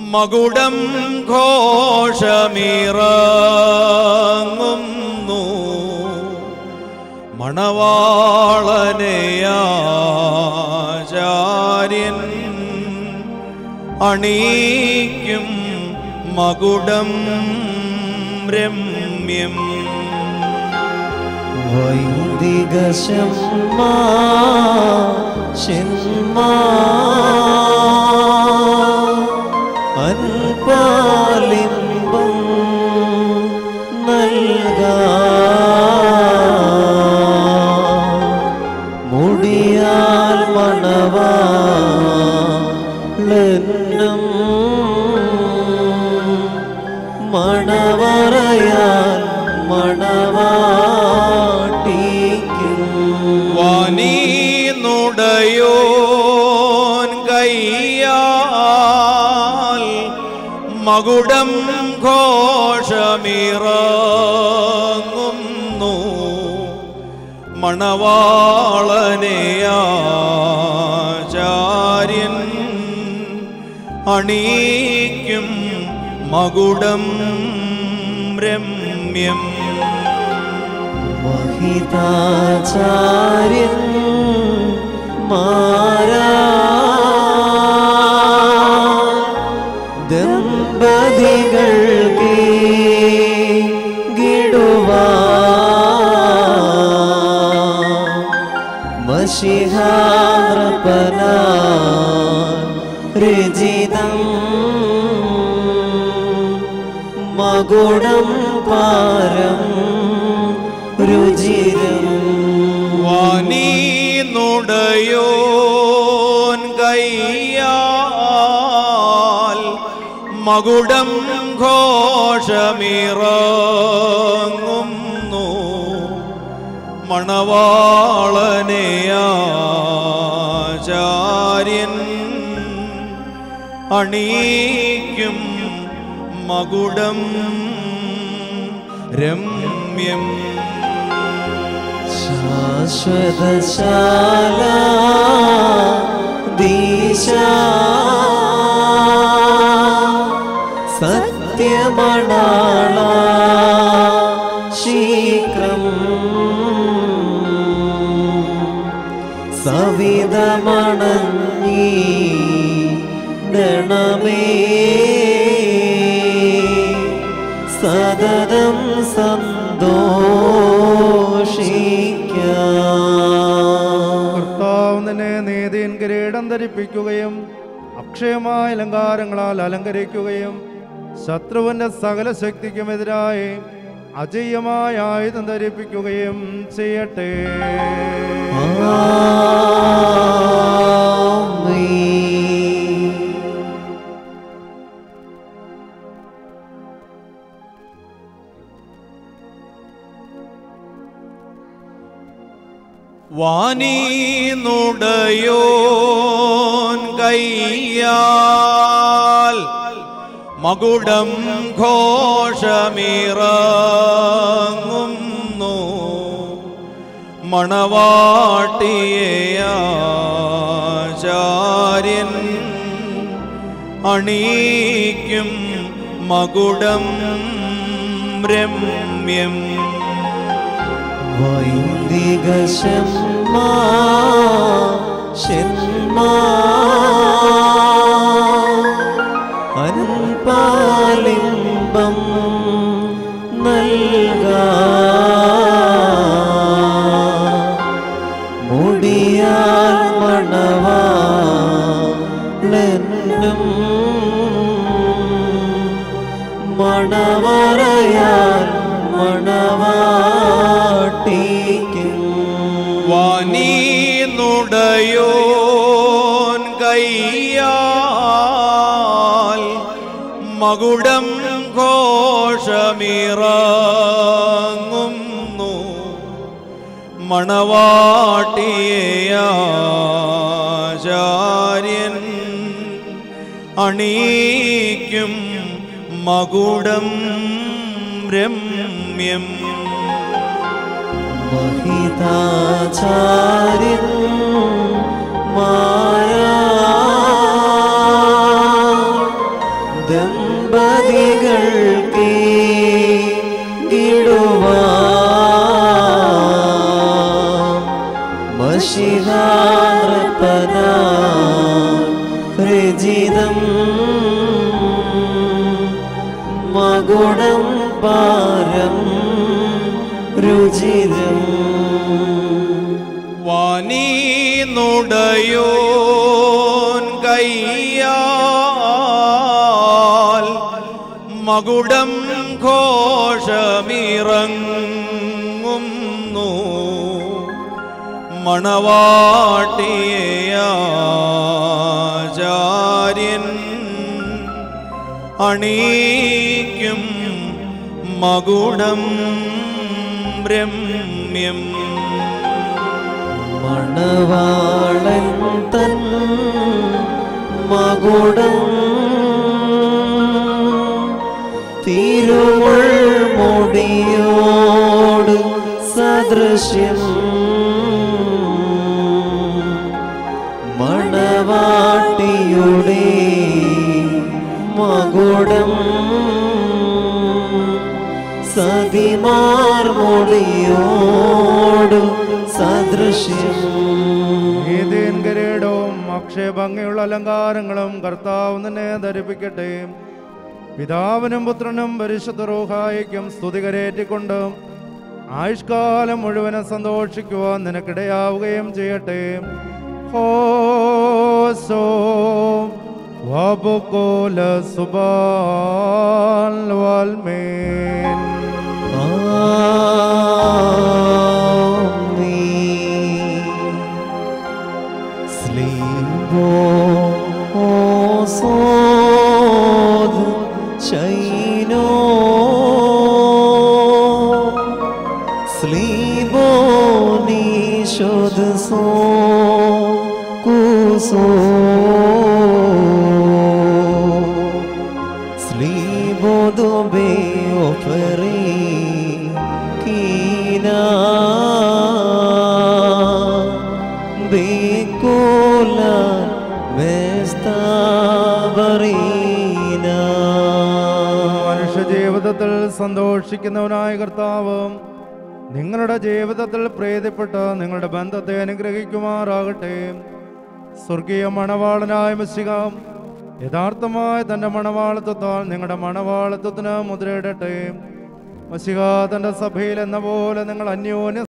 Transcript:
മകുടം ഘോഷമിറങ്ങുന്നു മണവാളനെയാചാര്യൻ അണീക്കും മകുടം രമ്യം വൈദിക ശമ്മാ ശന്മാ അൻപാലിംബം നൽകാ മുടിയാൽ മണവാളെന്നും മണവറയാൽ മണവാട്ടിക്കും വാനീനുടയോൻ കയ്യാൽ മകുടം ഘോഷമിറങ്ങുന്നു മണവാളനെയാചാര്യൻ അണീക്കും മകുടം രമ്യം മഹിതാചാര്യൻ മാരാ ദമ്പതികൾക്ക് ഗിടുവാ മഷിഹാർപ്പന രചിതം മകുടം പാരം രുചിരം വാനീനുടയോൻ കയ്യാൽ മകുടം ഘോഷമിറങ്ങുന്നു മണവാളനെയാചാര്യൻ അണീക്കും മകുടം രമ്യം ശാശ്വതശാല ദീശ സത്യമണാള ശീക്രം സവിതമണങ്ങി ദണമേ സതതം സന്തോഷിക്കാം കർത്താവ് നിന്നെ നീതിൻ കിരീടം ധരിപ്പിക്കുകയും അക്ഷയമായ അലങ്കാരങ്ങളാൽ അലങ്കരിക്കുകയും ശത്രുവിന്റെ സകല ശക്തിക്കുമെതിരായി അജയ്യമായ ആയുധം ധരിപ്പിക്കുകയും ചെയ്യട്ടെ ആമേൻ. വാനീനുടയോൻ കയ്യാൽ മകുടം ഘോഷമിറങ്ങുന്നു മണവാട്ടിയാചാര്യൻ അണീക്കും മകുടം രമ്യം വൈദിക ശമ്മാ ശന്മാ അൻപാലിംബം നൽകാ മുടിയാൽ മണവാളെന്നും മണവറയാൽ മണവാട്ടിക്കും വാനീനുടയോൻ കയ്യാൽ മകുടം ഘോഷമിറങ്ങുന്നു മണവാട്ടിയാചാര്യൻ അണീക്കും മകുടം രമ്യം മഹിതാചാര്യൻ മാരാ മഷിഹാർപ്പന രചിതം മകുടം പാരം രുചിരം വാനീന്നുടയോൻ കയ്യാൽ മകുടം ഘോഷമിറങ്ങുന്നു മണവാട്ടിയാചാര്യൻ അണീക്കും മകുടം രമ്യം മണവാളൻ തൻ മകുടം തിരുമുൾ മുടിയോട് സദൃശ്യം മണവാട്ടിയുടെ മകുടം സതിമാർ മുടിയോട് സദൃശ്യം ഏതേൻ കരേടവും അക്ഷയഭംഗിയുള്ള അലങ്കാരങ്ങളും കർത്താവ് നിന്നെ ധരിപ്പിക്കട്ടെ പിതാവിനും പുത്രനും പരിശുദ്ധ റൂഹായിക്കും സ്തുതി കരേറ്റിക്കൊണ്ട് ആയുഷ്കാലം മുഴുവനും സന്തോഷിക്കുവാൻ നിനക്കിടയാവുകയും ചെയ്യട്ടെ ഹോസോ വബുക്കോല Subal വാൽമേൻ Amen. Slimbo osod shaino Slibo nishod so kuso Slibodo be oferi kina Bikola Vestavarina മനുഷ്യ ജീവിതത്തിൽ സന്തോഷിക്കുന്നവനായ കർത്താവ് നിങ്ങളുടെ ജീവിതത്തിൽ പ്രീതിപ്പെട്ട് നിങ്ങളുടെ ബന്ധത്തെ അനുഗ്രഹിക്കുമാറാകട്ടെ സ്വർഗീയ മണവാളനായ മിശിക യഥാർത്ഥമായ തന്റെ മണവാളത്വത്താൽ നിങ്ങളുടെ മണവാളത്വത്തിന് മുദ്രയിടട്ടെ മസിക തന്റെ സഭയിൽ എന്ന പോലെ നിങ്ങൾ അന്യോന്യ